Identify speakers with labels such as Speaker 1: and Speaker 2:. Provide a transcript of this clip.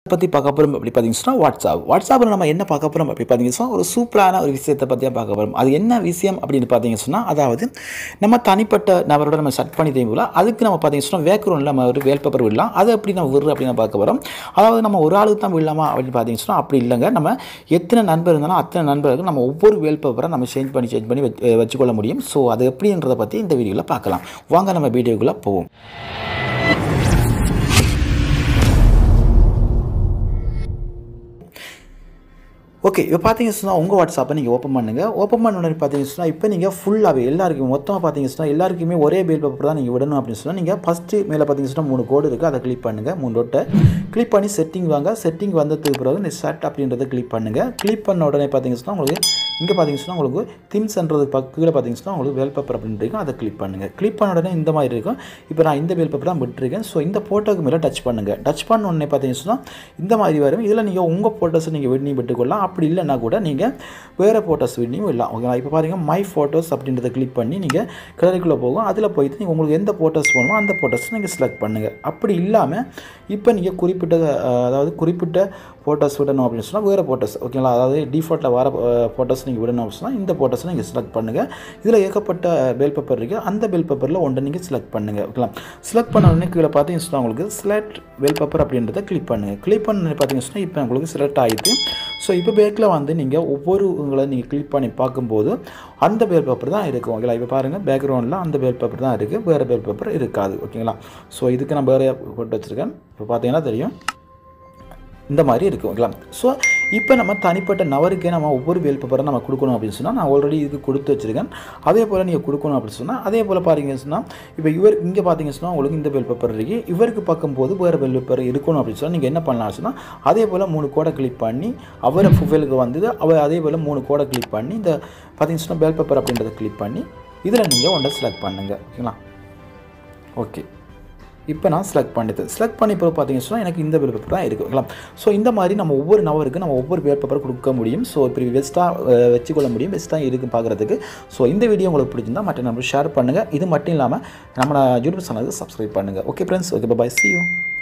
Speaker 1: பற்றி பார்க்க போகிறோம் அப்படி பார்த்தீங்கன்னா வாட்ஸ்அப் வாட்ஸ்அப்பில் நம்ம என்ன பார்க்க போகிறோம் அப்படி பார்த்தீங்கன்னா ஒரு சூப்பரான ஒரு விஷயத்தை பற்றி பார்க்க போகிறோம் அது என்ன விஷயம் அப்படின்னு பார்த்தீங்கன்னு சொன்னால் அதாவது நம்ம தனிப்பட்ட நபரோட நம்ம செட் பண்ணி தேவையில்ல அதுக்கு நம்ம பார்த்தீங்கன்னா வேக்ரூனில் நம்ம ஒரு வேல் பேப்பர் விடலாம் அதை எப்படி நம்ம விடுற அப்படின்னு பார்க்க போகிறோம் அதாவது நம்ம ஒரு ஆளுக்கு தான் விடலாமா அப்படின்னு பார்த்தீங்கன்னா அப்படி இல்லைங்க நம்ம எத்தனை நண்பர் இருந்தாலும் அத்தனை நண்பர்களுக்கு நம்ம ஒவ்வொரு வேல் பேப்பரை நம்ம சேஞ்ச் பண்ணி சேஞ்ச் பண்ணி வச்சு- வச்சுக்கொள்ள முடியும் ஸோ அது எப்படின்றத பற்றி இந்த வீடியோவில் பார்க்கலாம் வாங்க நம்ம வீடியோக்குள்ளே போவோம் ஓகே இப்போ பார்த்தீங்கன்னு சொன்னால் உங்கள் வாட்ஸ்அப்பை நீங்கள் ஓப்பன் பண்ணுங்கள் ஓப்பன் பண்ண உடனே பார்த்தீங்கன்னு சொன்னால் இப்போ நீங்கள் ஃபுல்லாகவே எல்லாருக்கும் மொத்தமாக பார்த்தீங்கன்னு சொன்னால் எல்லாருக்குமே ஒரே பேல் பேப்பர் தான் நீங்கள் விடணும் அப்படின்னு சொன்னால் நீங்கள் ஃபஸ்ட்டு மேலே பார்த்தீங்கன்னு சொன்னால் மூணு கோடு இருக்குது அதை கிளிக் பண்ணுங்கள் மூணு டொட்டை கிளிக் பண்ணி செட்டிங் வாங்க செட்டிங் வந்ததுக்கு பிறகு இந்த செட் அப்படின்றத கிளிக் பண்ணுங்கள் கிளிக் பண்ண உடனே பார்த்தீங்கன்னு சொன்னால் உங்களுக்கு இங்கே பார்த்தீங்கன்னு சொன்னால் உங்களுக்கு திம்ஸ்ன்றது பக்கத்தில் பார்த்தீங்கன்னு சொன்னால் உங்களுக்கு வேல் பேப்பர் அப்படின்னு இருக்கும் அதை கிளிக் பண்ணுங்கள் கிளிக் பண்ண உடனே இந்த மாதிரி இருக்கும் இப்போ நான் இந்த வேல் பேப்பர் தான் விட்டுருக்கேன் ஸோ இந்த ஃபோட்டோக்கு மேலே டச் பண்ணுங்கள் டச் பண்ண உடனே பார்த்தீங்கன்னு சொன்னால் இந்த மாதிரி வரும் இதில் நீங்கள் உங்கள் ஃபோட்டோஸை நீங்கள் விட்னி விட்டுக்கொள்ளலாம் அப்படி இல்லைன்னா கூட நீங்கள் வேறு ஃபோட்டோஸ் விட்னியும் விடலாம் ஓகேங்களா இப்போ பாருங்க மை ஃபோட்டோஸ் அப்படின்றத கிளிக் பண்ணி நீங்கள் கலருக்குள்ளே போகும் அதில் போயிட்டு நீங்கள் உங்களுக்கு எந்த ஃபோட்டோஸ் வேணுமோ அந்த ஃபோட்டோஸ் நீங்கள் செலக்ட் பண்ணுங்கள் அப்படி இல்லாமல் இப்போ நீங்கள் குறிப்பிட்ட அஹ், அதாவது குறிப்பிட்ட ஃபோட்டோஸ் விடணும் அப்படின்னு சொன்னால் வேறு ஃபோட்டோஸ் ஓகேங்களா அதாவது டிஃபால்ட்டில் வர ஃபோட்டோஸ் நீங்கள் விடணும் அப்படின்னு சொன்னால் இந்த ஃபோட்டோஸை நீங்கள் செலக்ட் பண்ணுங்கள் இதில் ஏகப்பட்ட பெல் பேப்பர் இருக்குது அந்த பெல் பேப்பரில் ஒன்றை நீங்கள் செலக்ட் பண்ணுங்கள் ஓகேங்களா செலக்ட் பண்ண உடனே கீழே பார்த்தீங்கன்னு சொன்னால் உங்களுக்கு செலக்ட் பெல் பேப்பர் அப்படின்றத கிளிக் பண்ணுங்கள் கிளிக் பண்ண பார்த்தீங்கன்னு சொன்னால் இப்போ உங்களுக்கு செலக்ட் ஆகிட்டு ஸோ இப்போ பேக்கில் வந்து நீங்கள் ஒவ்வொரு உங்களை நீங்கள் கிளிக் பண்ணி பார்க்கும்போது அந்த பேல் பேப்பர் தான் இருக்கும் ஓகேங்களா இப்போ பாருங்கள் பேக்ரவுண்டில் அந்த பேல் பேப்பர் தான் இருக்குது வேறு பேல் பேப்பர் இருக்காது ஓகேங்களா ஸோ இதுக்கு நான் வேறு போட்டு வச்சுருக்கேன் இப்போ பார்த்தீங்கன்னா தெரியும் இந்த மாதிரி இருக்கும் ஓகேங்களா ஸோ இப்போ நம்ம தனிப்பட்ட நபருக்கே நம்ம ஒவ்வொரு வேல் பேப்பரை நம்ம கொடுக்கணும் அப்படின்னு சொன்னால் நான் ஆல்ரெடி இதுக்கு கொடுத்து வச்சுருக்கேன் அதே போல் நீங்கள் கொடுக்கணும் அப்படின்னு சொன்னால் அதே போல் பார்த்தீங்கன்னு சொன்னால் இப்போ இவர் இங்கே பார்த்தீங்கன்னு சொன்னால் உங்களுக்கு இந்த வேல் பேப்பர் இருக்கு இவருக்கு பார்க்கும்போது வேறு வேல் பேப்பர் இருக்கணும் அப்படின்னு சொன்னால் நீங்கள் என்ன பண்ணலாம் சொன்னால் அதே போல் மூணு கோடை கிளிக் பண்ணி அவர் ப்ரொஃபைலுக்கு வந்தது அவர் அதே போல் மூணு கோடை கிளிக் பண்ணி இந்த பார்த்தீங்கன்னு சொன்னால் வேல் பேப்பர் அப்படின்றத கிளிக் பண்ணி இதில் நீங்கள் ஒன்றை செலக்ட் பண்ணுங்கள் ஓகேங்களா ஓகே இப்போ நான் செலக்ட் பண்ணிட்டேன் செலக்ட் பண்ணி பிறகு பார்த்தீங்கன்னு சொன்னால் எனக்கு இந்த பேல் பேப்பர் தான் இருக்குது ஓகேங்களா ஸோ இந்த மாதிரி நம்ம ஒவ்வொரு நபருக்கு நம்ம ஒவ்வொரு பேல் பேப்பர் கொடுக்க முடியும் ஸோ இப்படி பெஸ்ட்டாக வச்சுக்கொள்ள முடியும் பெஸ்ட்டாக இருக்குது பார்க்குறதுக்கு ஸோ இந்த வீடியோ உங்களுக்கு பிடிச்சிருந்தா மற்ற நம்ம ஷேர் பண்ணுங்கள் இது மட்டும் இல்லாமல் நம்ம யூடியூப் சேனலுக்கு சப்ஸ்கிரைப் பண்ணுங்கள் okay friends okay bye see you